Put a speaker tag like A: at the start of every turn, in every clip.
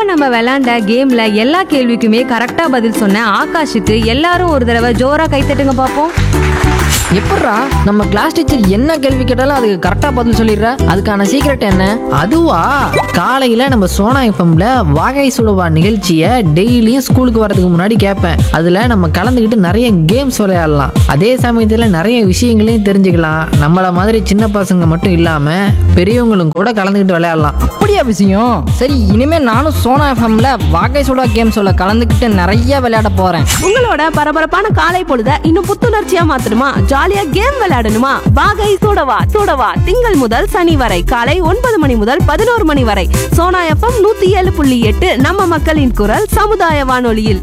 A: நம்ம விளையாண்ட கேம்ல எல்லா கேள்விக்குமே கரெக்டா பதில் சொன்ன ஆகாஷுக்கு எல்லாரும் ஒரு தடவை ஜோரா கைத்தட்டுங்க பாப்போம்
B: எப்பட்றா நம்ம கிளாஸ் டீச்சர் என்ன கேள்வி கேட்டாலும் அதுக்கு கரெக்டா பதில் சொல்லிடுற அதுக்கான சீக்ரெட் என்ன அதுவா காலையில நம்ம சோனா எஃப்எம்ல வாகை சுடுவா நிகழ்ச்சியை டெய்லியும் ஸ்கூலுக்கு வரதுக்கு முன்னாடி கேட்பேன் அதுல நம்ம கலந்துக்கிட்டு நிறைய கேம்ஸ் விளையாடலாம் அதே சமயத்துல நிறைய விஷயங்களையும் தெரிஞ்சுக்கலாம் நம்மள மாதிரி சின்ன பசங்க மட்டும் இல்லாம பெரியவங்களும் கூட கலந்துக்கிட்டு விளையாடலாம்
C: அப்படியா விஷயம் சரி இனிமே நானும் சோனா எஃப்எம்ல வாகை சுடா கேம்ஸோட கலந்துக்கிட்டு நிறைய விளையாட போறேன்
D: உங்களோட பரபரப்பான காலை பொழுத இன்னும் புத்துணர்ச்சியா மாத்தணுமா ஜாலியா கேம் விளையாடணுமா வாகை சூடவா சூடவா திங்கள் முதல் சனி வரை காலை ஒன்பது மணி முதல் பதினோரு மணி வரை சோனா எஃப்எம் நூத்தி ஏழு புள்ளி எட்டு நம்ம மக்களின் குரல் சமுதாய வானொலியில்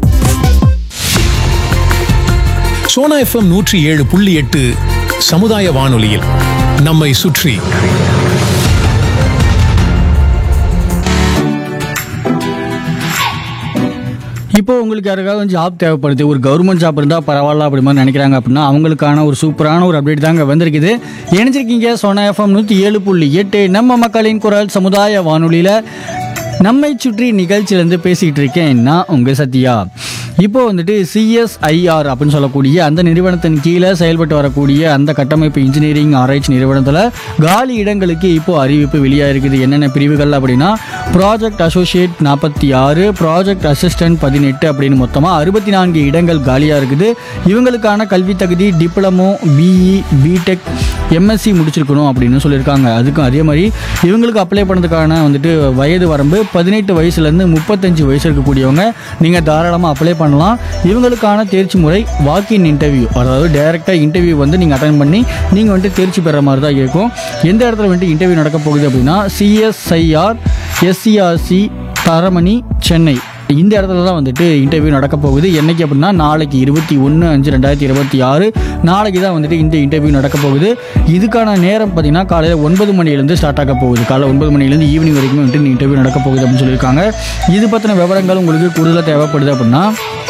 E: சோனா எஃப்எம் நூற்றி ஏழு புள்ளி எட்டு சமுதாய வானொலியில் நம்மை சுற்றி
F: இப்போ உங்களுக்கு யாருக்காவது ஜாப் தேவைப்படுது ஒரு கவர்மெண்ட் ஜாப் இருந்தால் பரவாயில்ல அப்படி மாதிரி நினைக்கிறாங்க அப்படின்னா அவங்களுக்கான ஒரு சூப்பரான ஒரு அப்டேட் தாங்க வந்திருக்குது இணைஞ்சிருக்கீங்க சோனா எஃப்எம் நூற்றி ஏழு புள்ளி எட்டு நம்ம மக்களின் குரல் சமுதாய வானொலியில் நம்மை சுற்றி நிகழ்ச்சியிலேருந்து பேசிக்கிட்டு இருக்கேன் நான் உங்கள் சத்யா இப்போ வந்துட்டு சிஎஸ்ஐஆர் அப்படின்னு சொல்லக்கூடிய அந்த நிறுவனத்தின் கீழே செயல்பட்டு வரக்கூடிய அந்த கட்டமைப்பு இன்ஜினியரிங் ஆராய்ச்சி நிறுவனத்தில் காலி இடங்களுக்கு இப்போ அறிவிப்பு வெளியாக இருக்குது என்னென்ன பிரிவுகள் அப்படின்னா ப்ராஜெக்ட் அசோசியேட் நாற்பத்தி ஆறு ப்ராஜெக்ட் அசிஸ்டன்ட் பதினெட்டு அப்படின்னு மொத்தமாக அறுபத்தி நான்கு இடங்கள் காலியாக இருக்குது இவங்களுக்கான கல்வி தகுதி டிப்ளமோ பிஇ பிடெக் எம்எஸ்சி முடிச்சிருக்கணும் அப்படின்னு சொல்லியிருக்காங்க அதுக்கும் அதே மாதிரி இவங்களுக்கு அப்ளை பண்ணதுக்கான வந்துட்டு வயது வரம்பு பதினெட்டு வயசுலேருந்து முப்பத்தஞ்சு வயசு இருக்கக்கூடியவங்க நீங்கள் தாராளமாக அப்ளை பண்ணலாம் இவங்களுக்கான தேர்ச்சி முறை வாக்கின் இன்டர்வியூ அதாவது டைரெக்டாக இன்டர்வியூ வந்து நீங்கள் அட்டன் பண்ணி நீங்கள் வந்துட்டு தேர்ச்சி பெற மாதிரி தான் இருக்கும் எந்த இடத்துல வந்துட்டு இன்டர்வியூ நடக்க போகுது அப்படின்னா சிஎஸ்ஐஆர் எஸ்சிஆர்சி தரமணி சென்னை இந்த இடத்துல தான் வந்துட்டு இன்டர்வியூ நடக்க போகுது என்னைக்கு அப்படின்னா நாளைக்கு இருபத்தி ஒன்று அஞ்சு ரெண்டாயிரத்தி இருபத்தி ஆறு நாளைக்கு தான் வந்துட்டு இந்த இன்டர்வியூ நடக்க போகுது இதுக்கான நேரம் பார்த்தீங்கன்னா காலையில் ஒன்பது மணிலேருந்து ஸ்டார்ட் ஆக போகுது காலையில் ஒன்பது மணிலேருந்து ஈவினிங் வரைக்கும் வந்துட்டு இந்த இன்டர்வியூ நடக்க போகுது அப்படின்னு சொல்லியிருக்காங்க இது பற்றின விவரங்கள் உங்களுக்கு கூடுதலாக தேவைப்படுது அப்படின்னா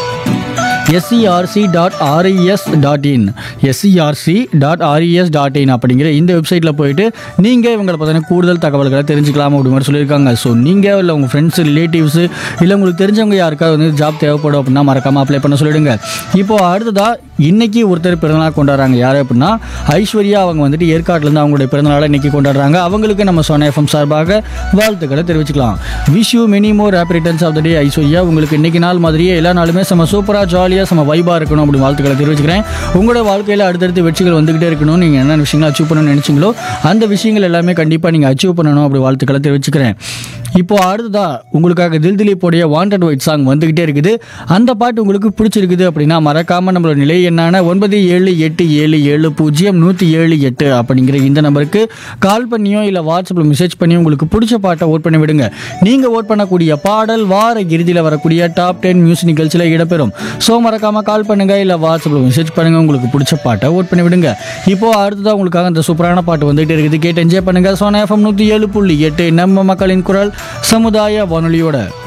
F: SCRC dot RES dot in SCRC dot RES dot in அப்படிங்கிற இந்த வெப்சைட்டில் போயிட்டு நீங்கள் இவங்களை பார்த்தீங்கன்னா கூடுதல் தகவல்களை தெரிஞ்சுக்கலாம் அப்படி மாதிரி சொல்லியிருக்காங்க ஸோ நீங்கள் இல்லை உங்கள் ஃப்ரெண்ட்ஸ் ரிலேட்டிவ்ஸு இல்லை உங்களுக்கு தெரிஞ்சவங்க யாருக்காவது வந்து ஜாப் தேவைப்படும் அப்படின்னா மறக்காமல் அப்ளை பண்ண சொல்லிடுங்க இப்போ அடுத்ததாக இன்னைக்கு ஒருத்தர் பிறந்தநாள் கொண்டாடுறாங்க யார் அப்படின்னா ஐஸ்வர்யா அவங்க வந்துட்டு ஏற்காட்டிலேருந்து அவங்களுடைய பிறந்தநாளை இன்னைக்கு கொண்டாடுறாங்க அவங்களுக்கு நம்ம சொன்ன எஃப்எம் சார்பாக வாழ்த்துக்களை தெரிவிச்சுக்கலாம் wish you many more happy returns of the day Aishwarya உங்களுக்கு இன்னைக்கு நாள் மாதிரியே எல்லா நாளுமே செம்ம சூப்பராக ஜாலியாக செம்ம வைபாக இருக்கணும் அப்படி வாழ்த்துக்களை தெரிவிச்சுக்கிறேன் உங்களோட வாழ்க்கையில் அடுத்தடுத்து வெற்றிகள் வந்துகிட்டே இருக்கணும் நீங்கள் என்னென்ன விஷயங்கள் அச்சீவ் பண்ணணும்னு நினைச்சீங்களோ அந்த விஷயங்கள் எல்லாமே கண்டிப்பாக நீங்கள் அச்சீவ் பண்ணணும் அப்படி வாழ்த்துக்களை தெரிவிச்சுக்கிறேன் இப்போ அடுத்ததா உங்களுக்காக தில் திலீப்போடைய வாண்டட் ஒயிட் சாங் வந்துகிட்டே இருக்குது அந்த பாட்டு உங்களுக்கு பிடிச்சிருக்குது அப்படின்னா மறக்காம நம்மளோட நிலை என்னான ஒன்பது ஏழு எட்டு ஏழு ஏழு பூஜ்ஜியம் நூற்றி ஏழு எட்டு அப்படிங்கிற இந்த நம்பருக்கு கால் பண்ணியோ இல்லை வாட்ஸ்அப்பில் மெசேஜ் பண்ணியோ உங்களுக்கு பிடிச்ச பாட்டை ஓட் பண்ணி விடுங்க நீங்கள் ஓட் பண்ணக்கூடிய பாடல் வார இறுதியில் வரக்கூடிய டாப் டென் மியூசிக் நிகழ்ச்சியில் இடம்பெறும் ஸோ மறக்காம கால் பண்ணுங்க இல்லை வாட்ஸ்அப்பில் மெசேஜ் பண்ணுங்க உங்களுக்கு பிடிச்ச பாட்டை ஓட் பண்ணி விடுங்க இப்போ அடுத்ததாக உங்களுக்காக அந்த சூப்பரான பாட்டு வந்துகிட்டே இருக்குது கேட்டு என்ஜாய் பண்ணுங்க சோனா எஃப்எம் நூற்றி ஏழு புள்ளி எட்டு நம்ம மக்களின் குரல் சமுதாய வானொலியோட